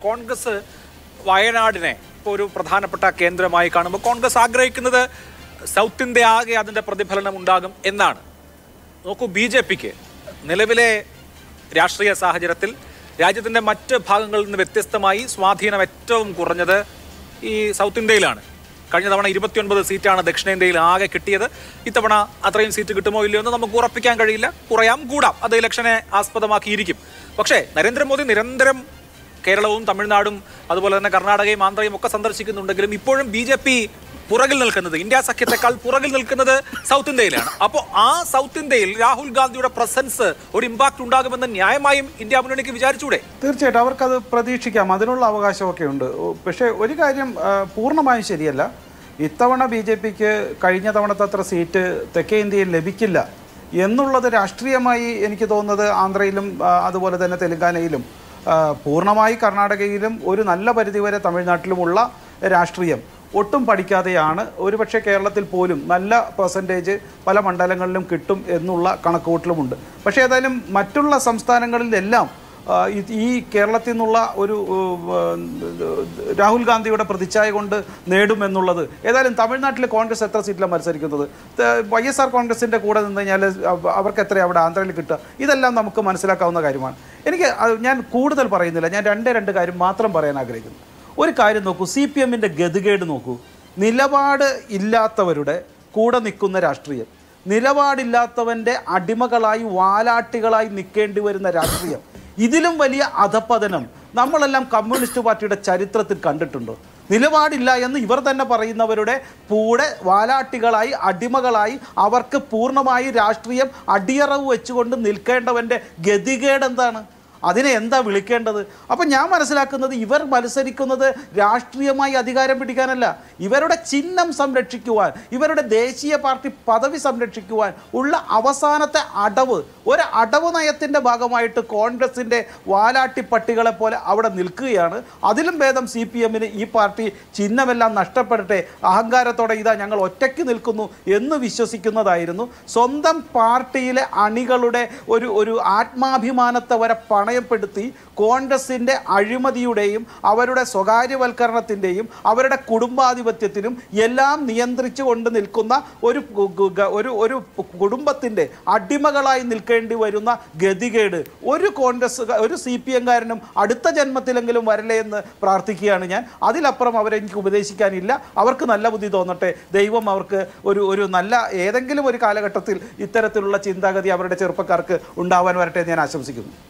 കോൺഗ്രസ് വയനാടിനെ ഇപ്പോൾ ഒരു പ്രധാനപ്പെട്ട കേന്ദ്രമായി കാണുമ്പോൾ കോൺഗ്രസ് ആഗ്രഹിക്കുന്നത് സൗത്ത് ഇന്ത്യ ആകെ അതിന്റെ പ്രതിഫലനം ഉണ്ടാകും എന്നാണ് നോക്കൂ ബി ജെ പിക്ക് നിലവിലെ രാഷ്ട്രീയ സാഹചര്യത്തിൽ രാജ്യത്തിന്റെ മറ്റ് ഭാഗങ്ങളിൽ നിന്ന് വ്യത്യസ്തമായി സ്വാധീനം ഏറ്റവും കുറഞ്ഞത് ഈ സൗത്ത് ഇന്ത്യയിലാണ് കഴിഞ്ഞ തവണ ഇരുപത്തിയൊൻപത് സീറ്റാണ് ദക്ഷിണേന്ത്യയിൽ ആകെ കിട്ടിയത് ഇത്തവണ അത്രയും സീറ്റ് കിട്ടുമോ ഇല്ലയോ എന്ന് നമുക്ക് ഉറപ്പിക്കാൻ കഴിയില്ല കുറയാം കൂടാം അത് ഇലക്ഷനെ ആസ്പദമാക്കിയിരിക്കും പക്ഷേ നരേന്ദ്രമോദി നിരന്തരം കേരളവും തമിഴ്നാടും അതുപോലെ തന്നെ കർണാടകയും ആന്ധ്രയും ഒക്കെ സന്ദർശിക്കുന്നുണ്ടെങ്കിലും ഇപ്പോഴും ബി ജെ പി പുറകിൽ നിൽക്കുന്നത് ഇന്ത്യ സഖ്യത്തെക്കാൾ പുറകിൽ നിൽക്കുന്നത് സൗത്ത് ഇന്ത്യയിലാണ് അപ്പോൾ ആ സൗത്ത് ഇന്ത്യയിൽ രാഹുൽ ഗാന്ധിയുടെ പ്രസൻസ് ഒരു ഇമ്പാക്ട് ഉണ്ടാകുമെന്ന് ന്യായമായും ഇന്ത്യ മുന്നണിക്ക് വിചാരിച്ചൂടെ തീർച്ചയായിട്ടും അവർക്കത് പ്രതീക്ഷിക്കാം അതിനുള്ള അവകാശമൊക്കെ ഉണ്ട് ഓ, പക്ഷേ ഒരു കാര്യം ആ, പൂർണ്ണമായും ശരിയല്ല ഇത്തവണ ബി ജെ പിക്ക് കഴിഞ്ഞ തവണത്തെ അത്ര സീറ്റ് തെക്കേ ഇന്ത്യയിൽ ലഭിക്കില്ല എന്നുള്ളത് രാഷ്ട്രീയമായി എനിക്ക് തോന്നുന്നത് ആന്ധ്രയിലും ആ, അതുപോലെ തന്നെ തെലങ്കാനയിലും ആ, പൂർണ്ണമായി കർണാടകയിലും ഒരു നല്ല പരിധിവരെ തമിഴ്നാട്ടിലുമുള്ള രാഷ്ട്രീയം ഒട്ടും പഠിക്കാതെയാണ് ഒരുപക്ഷെ കേരളത്തിൽ പോലും നല്ല പെർസെൻറ്റേജ് പല മണ്ഡലങ്ങളിലും കിട്ടും എന്നുള്ള കണക്കുകൂട്ടലുമുണ്ട് പക്ഷേ ഏതായാലും മറ്റുള്ള സംസ്ഥാനങ്ങളിലെല്ലാം ആ, ഇത് ഈ കേരളത്തിൽ നിന്നുള്ള ഒരു ഉം, രാഹുൽ ഗാന്ധിയുടെ പ്രതിച്ഛായ കൊണ്ട് നേടുമെന്നുള്ളത് ഏതായാലും തമിഴ്നാട്ടിൽ കോൺഗ്രസ് എത്ര സീറ്റിലാണ് മത്സരിക്കുന്നത് വൈ എസ് ആർ കോൺഗ്രസിൻ്റെ കൂടെ നിന്ന് കഴിഞ്ഞാൽ അവ- അവർക്ക് എത്ര അവിടെ ആന്ധ്രയിൽ കിട്ടുക ഇതെല്ലാം നമുക്ക് മനസ്സിലാക്കാവുന്ന കാര്യമാണ് എനിക്ക് അത് ഞാൻ കൂടുതൽ പറയുന്നില്ല ഞാൻ രണ്ടേ രണ്ട് കാര്യം മാത്രം പറയാൻ ആഗ്രഹിക്കുന്നു ഒരു കാര്യം നോക്കൂ സി പി എമ്മിൻ്റെ ഗതികേട് നോക്കൂ നിലപാട് ഇല്ലാത്തവരുടെ കൂടെ നിൽക്കുന്ന രാഷ്ട്രീയം നിലപാടില്ലാത്തവൻ്റെ അടിമകളായി വാലാട്ടികളായി നിൽക്കേണ്ടി വരുന്ന രാഷ്ട്രീയം ഇതിലും വലിയ അധപ്പതനം നമ്മളെല്ലാം കമ്മ്യൂണിസ്റ്റ് പാർട്ടിയുടെ ചരിത്രത്തിൽ കണ്ടിട്ടുണ്ടോ നിലപാടില്ല എന്ന് ഇവർ തന്നെ പറയുന്നവരുടെ കൂടെ വാലാട്ടികളായി അടിമകളായി അവർക്ക് പൂർണ്ണമായി രാഷ്ട്രീയം അടിയറവ് വെച്ചുകൊണ്ട് നിൽക്കേണ്ടവൻ്റെ ഗതികേട് എന്താണ് അതിനെ എന്താ വിളിക്കേണ്ടത് അപ്പം ഞാൻ മനസ്സിലാക്കുന്നത് ഇവർ മത്സരിക്കുന്നത് രാഷ്ട്രീയമായി അധികാരം പിടിക്കാനല്ല ഇവരുടെ ചിഹ്നം സംരക്ഷിക്കുവാൻ ഇവരുടെ ദേശീയ പാർട്ടി പദവി സംരക്ഷിക്കുവാൻ ഉള്ള അവസാനത്തെ അടവ് ഒരു അടവ് നയത്തിൻ്റെ ഭാഗമായിട്ട് കോൺഗ്രസിൻ്റെ വാലാട്ടി പട്ടികളെ പോലെ അവിടെ നിൽക്കുകയാണ് അതിലും ഭേദം സി പി എമ്മിന് ഈ പാർട്ടി ചിഹ്നമെല്ലാം നഷ്ടപ്പെടട്ടെ അഹങ്കാരത്തോടെ ഇതാ ഞങ്ങൾ ഒറ്റയ്ക്ക് നിൽക്കുന്നു എന്ന് വിശ്വസിക്കുന്നതായിരുന്നു സ്വന്തം പാർട്ടിയിലെ അണികളുടെ ഒരു ഒരു ആത്മാഭിമാനത്തെ വരെ പണയപ്പെടുത്തി കോൺഗ്രസിൻ്റെ അഴിമതിയുടെയും അവരുടെ സ്വകാര്യവൽക്കരണത്തിൻ്റെയും അവരുടെ കുടുംബാധിപത്യത്തിനും എല്ലാം നിയന്ത്രിച്ചു കൊണ്ട് നിൽക്കുന്ന ഒരു ഗു- ഗു- ഗ- ഒരു ഒരു കുടുംബത്തിൻ്റെ അടിമകളായി നിൽക്കേണ്ടി വരുന്ന ഗതികേട് ഒരു കോൺഗ്രസ് ഒരു സി പി എംകാരനും അടുത്ത ജന്മത്തിലെങ്കിലും വരലേ എന്ന് പ്രാർത്ഥിക്കുകയാണ് ഞാൻ അതിലപ്പുറം അവരെ എനിക്ക് ഉപദേശിക്കാനില്ല അവർക്ക് നല്ല ബുദ്ധി തോന്നട്ടെ ദൈവം അവർക്ക് ഒരു ഒരു നല്ല ഏതെങ്കിലും ഒരു കാലഘട്ടത്തിൽ ഇത്തരത്തിലുള്ള ചിന്താഗതി അവരുടെ ചെറുപ്പക്കാർക്ക് ഉണ്ടാവാൻ വരട്ടെ എന്ന് ഞാൻ ആശംസിക്കുന്നു